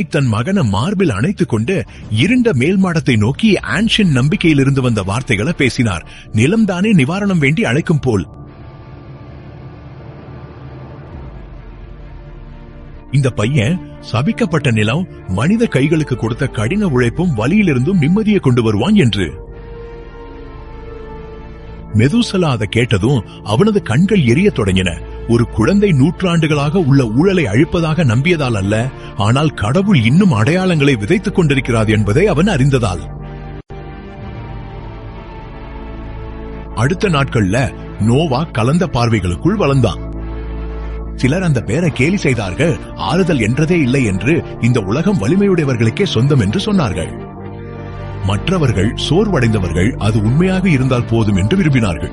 தன் மகனை மார்பில் அணைத்துக் கொண்டு இருண்ட மேல் மாடத்தை நோக்கி ஆன்ஷின் நம்பிக்கையிலிருந்து வந்த வார்த்தைகளை பேசினார் நிலம்தானே நிவாரணம் வேண்டி அழைக்கும் போல் இந்த பையன் சபிக்கப்பட்ட நிலம் மனித கைகளுக்கு கொடுத்த கடின உழைப்பும் வலியிலிருந்தும் நிம்மதியை கொண்டு வருவான் என்று மெதுசலா அதை கேட்டதும் அவனது கண்கள் எரியத் தொடங்கின ஒரு குழந்தை நூற்றாண்டுகளாக உள்ள ஊழலை அழிப்பதாக நம்பியதால் அல்ல ஆனால் கடவுள் இன்னும் அடையாளங்களை விதைத்துக் கொண்டிருக்கிறார் என்பதை அவன் அறிந்ததால் அடுத்த நாட்கள்ல நோவா கலந்த பார்வைகளுக்குள் வளர்ந்தான் சிலர் அந்த பேரை கேலி செய்தார்கள் ஆறுதல் என்றதே இல்லை என்று இந்த உலகம் வலிமையுடையவர்களுக்கே சொந்தம் என்று சொன்னார்கள் மற்றவர்கள் சோர்வடைந்தவர்கள் அது உண்மையாக இருந்தால் போதும் என்று விரும்பினார்கள்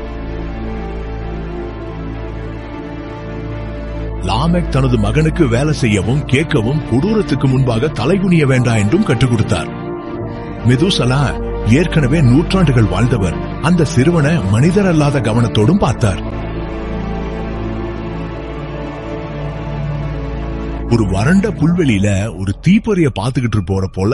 லாமெக் தனது மகனுக்கு வேலை செய்யவும் கேட்கவும் கொடூரத்துக்கு முன்பாக தலைகுனிய வேண்டாம் என்றும் கற்றுக் கொடுத்தார் மெதுசலா ஏற்கனவே நூற்றாண்டுகள் வாழ்ந்தவர் அந்த சிறுவனை மனிதர் அல்லாத கவனத்தோடும் பார்த்தார் ஒரு வறண்ட புல்வெளியில ஒரு தீப்பொறிய பாத்துக்கிட்டு போற போல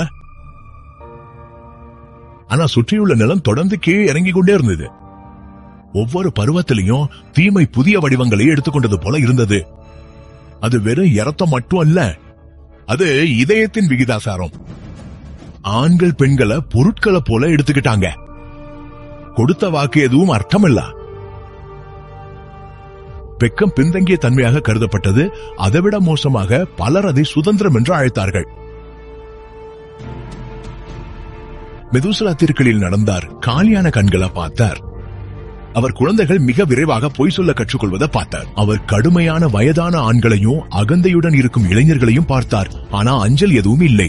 ஆனா சுற்றியுள்ள நிலம் தொடர்ந்து கீழே இறங்கிக் கொண்டே இருந்தது ஒவ்வொரு பருவத்திலையும் தீமை புதிய வடிவங்களை எடுத்துக்கொண்டது போல இருந்தது அது வெறும் இரத்தம் மட்டும் அல்ல அது இதயத்தின் விகிதாசாரம் ஆண்கள் பெண்களை பொருட்களை போல எடுத்துக்கிட்டாங்க கொடுத்த வாக்கு எதுவும் அர்த்தமில்ல வெக்கம் பின்தங்கிய தன்மையாக கருதப்பட்டது அதைவிட மோசமாக பலர் அதை சுதந்திரம் என்று அழைத்தார்கள் மெதுசலா திருக்களில் நடந்தார் காலியான கண்களை பார்த்தார் அவர் குழந்தைகள் மிக விரைவாக பொய் சொல்ல கற்றுக்கொள்வதை பார்த்தார் அவர் கடுமையான வயதான ஆண்களையும் அகந்தையுடன் இருக்கும் இளைஞர்களையும் பார்த்தார் ஆனா அஞ்சல் எதுவும் இல்லை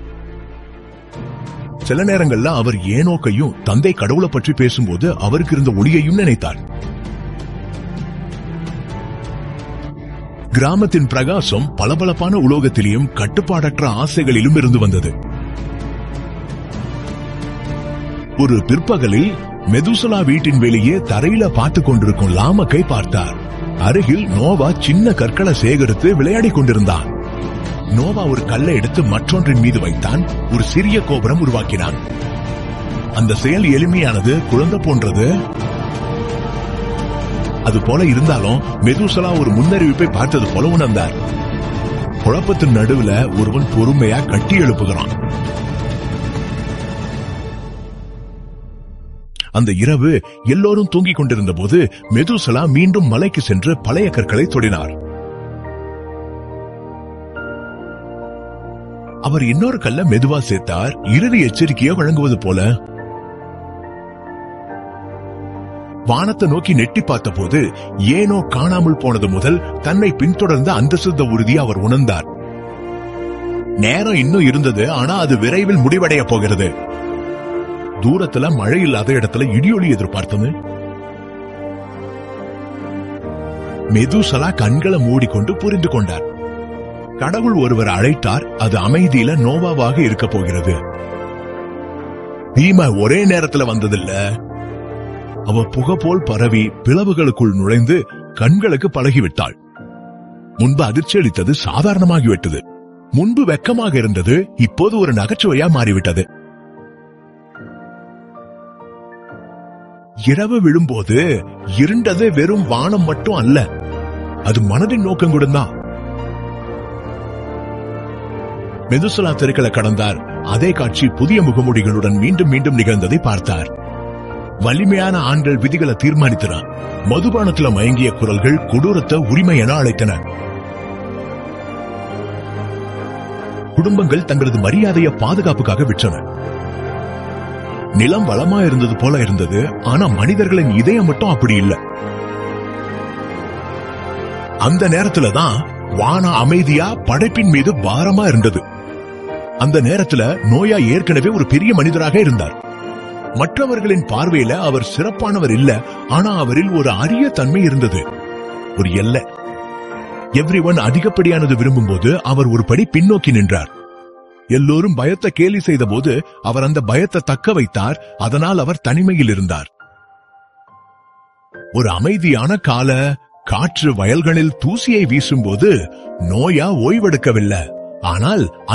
சில நேரங்கள்ல அவர் ஏனோக்கையும் தந்தை கடவுளை பற்றி பேசும்போது அவருக்கு இருந்த ஒளியையும் நினைத்தார் கிராமத்தின் பிரகாசம் பளபளப்பான உலோகத்திலேயும் கட்டுப்பாடற்ற ஆசைகளிலும் இருந்து வந்தது ஒரு பிற்பகலில் மெதுசலா வீட்டின் வெளியே தரையில பார்த்து கொண்டிருக்கும் லாமக்கை பார்த்தார் அருகில் நோவா சின்ன கற்களை சேகரித்து விளையாடிக் கொண்டிருந்தான் நோவா ஒரு கல்லை எடுத்து மற்றொன்றின் மீது வைத்தான் ஒரு சிறிய கோபுரம் உருவாக்கினான் அந்த செயல் எளிமையானது குழந்தை போன்றது அது போல இருந்தாலும் மெதுசலா ஒரு முன்னறிவிப்பை பார்த்தது போல உணர்ந்தார் குழப்பத்தின் நடுவுல ஒருவன் பொறுமையா கட்டி எழுப்புகிறான் அந்த இரவு எல்லோரும் தூங்கிக் கொண்டிருந்த போது மெதுசலா மீண்டும் மலைக்கு சென்று பழைய கற்களை தொடினார் அவர் இன்னொரு கல்ல மெதுவா சேர்த்தார் இறுதி எச்சரிக்கையை வழங்குவது போல வானத்தை நோக்கி நெட்டி பார்த்தபோது ஏனோ காணாமல் போனது முதல் தன்னை பின்தொடர்ந்த அந்த சித்த உறுதி அவர் உணர்ந்தார் நேரம் இன்னும் இருந்தது ஆனா அது விரைவில் முடிவடைய போகிறது தூரத்துல மழை இல்லாத இடத்துல இடியொலி எதிர்பார்த்தது மெதுசலா கண்களை மூடிக்கொண்டு புரிந்து கொண்டார் கடவுள் ஒருவர் அழைத்தார் அது அமைதியில நோவாவாக இருக்க போகிறது தீமை ஒரே நேரத்துல வந்ததில்ல அவ புகை போல் பரவி பிளவுகளுக்குள் நுழைந்து கண்களுக்கு பழகிவிட்டாள் முன்பு அதிர்ச்சி அளித்தது சாதாரணமாகிவிட்டது முன்பு வெக்கமாக இருந்தது இப்போது ஒரு நகைச்சுவையா மாறிவிட்டது இரவு விழும்போது இருண்டது வெறும் வானம் மட்டும் அல்ல அது மனதின் நோக்கம் கூட தான் மெதுசலா தெருக்களை கடந்தார் அதே காட்சி புதிய முகமூடிகளுடன் மீண்டும் மீண்டும் நிகழ்ந்ததை பார்த்தார் வலிமையான ஆண்கள் விதிகளை தீர்மானித்தனர் மதுபானத்துல மயங்கிய குரல்கள் கொடூரத்தை உரிமை என அழைத்தன குடும்பங்கள் தங்களது மரியாதையை பாதுகாப்புக்காக விற்றன நிலம் வளமா இருந்தது போல இருந்தது ஆனா மனிதர்களின் இதயம் மட்டும் அப்படி இல்ல அந்த நேரத்துல தான் வான அமைதியா படைப்பின் மீது பாரமா இருந்தது அந்த நேரத்துல நோயா ஏற்கனவே ஒரு பெரிய மனிதராக இருந்தார் மற்றவர்களின் பார்வையில அவர் சிறப்பானவர் இல்ல ஆனா அவரில் ஒரு அரிய தன்மை இருந்தது ஒரு எல்லை எவ்ரி ஒன் அதிகப்படியானது விரும்பும் போது அவர் ஒரு படி பின்னோக்கி நின்றார் எல்லோரும் பயத்தை கேலி செய்த போது அவர் அந்த பயத்தை தக்க வைத்தார் அதனால் அவர் தனிமையில் இருந்தார் ஒரு அமைதியான கால காற்று வயல்களில் தூசியை வீசும்போது நோயா ஓய்வெடுக்கவில்லை ஆனால்